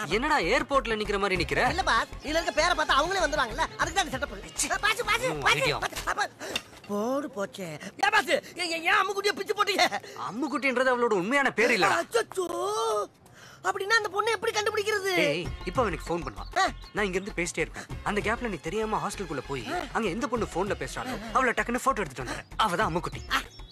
என்னடா ஏர்போர்ட்ல நிக்கிற மாதிரி நிக்கிற இல்ல பாஸ் இதுல இருக்க பேரை பார்த்தா அவங்களே வந்துருவாங்கல்ல அதுக்கு தான் செட்டப் பாஸ் பாஸ் உம், பாஸ் ஐடியா. பாஸ் போடு போச்சே ஏன் பாஸ் ஏன் ஏன் ஏன் அம்முக்குட்டியை பிச்சு போட்டீங்க அம்முக்குட்டின்றது அவளோட உண்மையான பேர் இல்லடா அச்சச்சோ அப்படின்னா அந்த பொண்ணை எப்படி கண்டுபிடிக்கிறது டேய் இப்போ அவனுக்கு ஃபோன் பண்ணுவான் ஆ. நான் இங்க இருந்து பேசிட்டே இருப்பேன் அந்த கேப்ல நீ தெரியாம ஹாஸ்டலுக்குள்ள போய் அங்க எந்த பொண்ணு போன்ல பேசுறாளோ அவளை டக்குன்னு போட்டோ எடுத்துட்டு வந்துடுறேன் அவதான் Ammukutty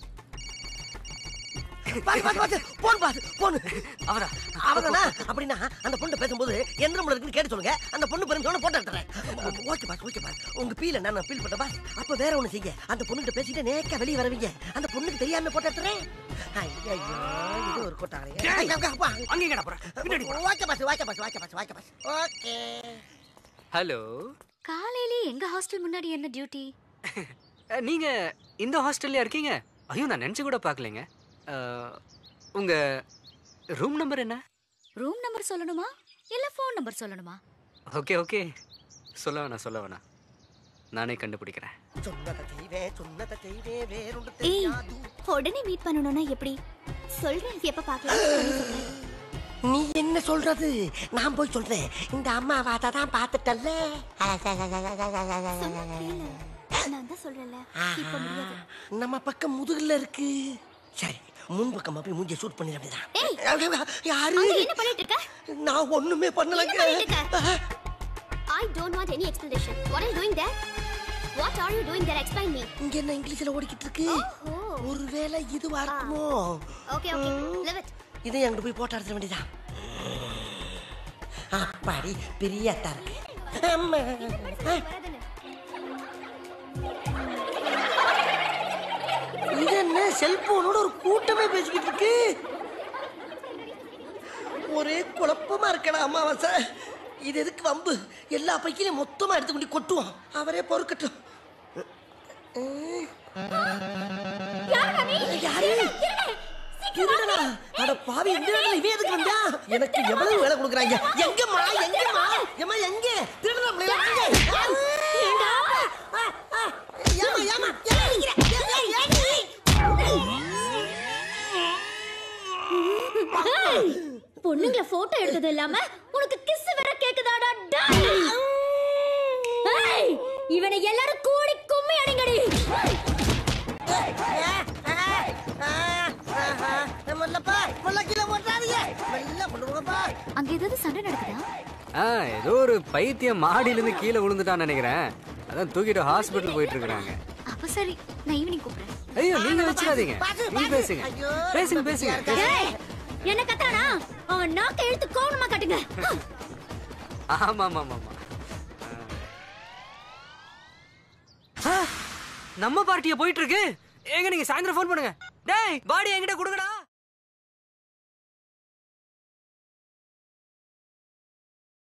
boss boss boss phone boss phone அவதான் அவதானா அப்படின்னா அந்த பொண்ணு பேசும்போது எந்த நம்பர் இருக்குன்னு கேட்டு சொல்லுங்க அந்த பொண்ணு பெருமையோட போட்டோ எடுத்துறேன் ஓகே பாஸ் ஓகே பாஸ் உங்க பீல நான் ஃபீல் பண்ண பாஸ் அப்ப வேற ஒண்ணு செய்ய அந்த பொண்ணுகிட்ட பேசிட்டு நேக்கா வெளிய வரவீங்க அந்த பொண்ணுக்கு தெரியாம போட்டோ எடுத்துறேன் ஐயோ இது ஒரு கோட்டாளே அங்க எங்கடா போற பின்னாடி போடா okay boss okay boss okay boss okay boss okay hello காலையிலே எங்க ஹாஸ்டல் முன்னாடி என்ன டியூட்டி நீங்க இந்த ஹாஸ்டல்ல இருக்கீங்க ஐயோ நான் நினைச்சு கூட பார்க்கலைங்க அஹ், உங்க ரூம் நம்பர் என்ன ரூம் நம்பர் சொல்லணுமா இல்ல ஃபோன் நம்பர் சொல்லணுமா ஓகே ஓகே சொல்ல வேணாம் சொல்ல வேணாம் நானே கண்டுபிடிக்கிறேன் சொன்னதை செய்வேன் சொன்னதை செய்வேன் வேறொன்று ஏய் தெரியாது உடனே மீட் பண்ணணும்னா எப்படி சொல்றேன் எப்ப பார்க்கலாம் நீ என்ன சொல்றது நான் போய் சொல்றேன் இந்த அம்மா வாத்தா தான் பார்த்துட்டல்ல நான் தான் சொல்றேன்ல இப்ப முடியாது நம்ம பக்கம் முதுகுல இருக்கு சரி முன் பக்கமா போய் மூஞ்சிய ஷூட் பண்ணிட ஏய். வேண்டியதான் யாரு அங்க என்ன பண்ணிட்டு இருக்க நான் ஒண்ணுமே பண்ணலங்க என்ன பண்ணிட்டு I don't want any explanation. What are you doing there? What are you doing there? Explain me. இங்க என்ன இங்கிலீஷ்ல ஓடிக்கிட்டு இருக்கு Oh. ஒருவேளை இதுவா இருக்குமோ Okay, okay. Leave it. இதை அங்கிட்டு போய் போட்டோ எடுத்துட வேண்டியதான் அப்பாடி பெரியத்தா இருக்கு அம்மா. ஆ, இது என்ன செல்போனோட ஒரு கூட்டமே பேசிக்கிட்டு இருக்கு ஒரே குழப்பமா இருக்கடா அமாவாசை இது எதுக்கு வம்பு எல்லா பைக்கிலையும் மொத்தமா எடுத்து கொண்டு கொட்டுவோம் அவரே பொறுக்கட்டும் யாரு திருடனா? அட பாவி இந்த நேரத்துல இவன் எதுக்கு வந்தா எனக்கு எவ்வளவு வேலை கொடுக்குறாங்க எங்கம்மா எங்கம்மா ஏம்மா எங்க திருடனா பிள்ளை எங்க ஆ, ஆ, ஏம்மா ஏம்மா ஏன் அடிக்கிற? ஏன், ஏன், ஏன், ஏன்? பொண்ணுங்கள போட்டோ எடுத்தது இல்லாம உனக்கு கிஸ் வேற கேக்குதாடா டாய் ஏய், இவனை எல்லாரும் கூடி கும்மி அடிங்கடி முல்லப்பா முல்ல கீழே போட்டாதீங்க மெல்ல பண்ணுவாங்கப்பா அங்க ஏதாவது சண்டை நடக்குதா ஆ ஏதோ ஒரு பைத்தியம் மாடியிலேருந்து கீழே விழுந்துட்டான்னு நினைக்கிறேன் அதான் தூக்கிட்டு ஹாஸ்பிட்டல் போயிட்டு இருக்காங்க அப்ப சரி நான் ஈவினிங் கூப்பிடுறேன் ஐயோ நீங்க வச்சிடாதீங்க நீங்க பேசுங்க பேசுங்க பேசுங்க பேசுங்க. ஏய், என்ன கத்தானா அவன் நாக்க இழுத்து கோவணமா காட்டுங்க ஆமா ஆமா ஆமா ஆமா ஆ, நம்ம பார்ட்டிய போயிட்டு இருக்கு ஏங்க நீங்க சாயந்தரம் ஃபோன் பண்ணுங்க டேய் பாடி என்கிட்ட கொடுங்கடா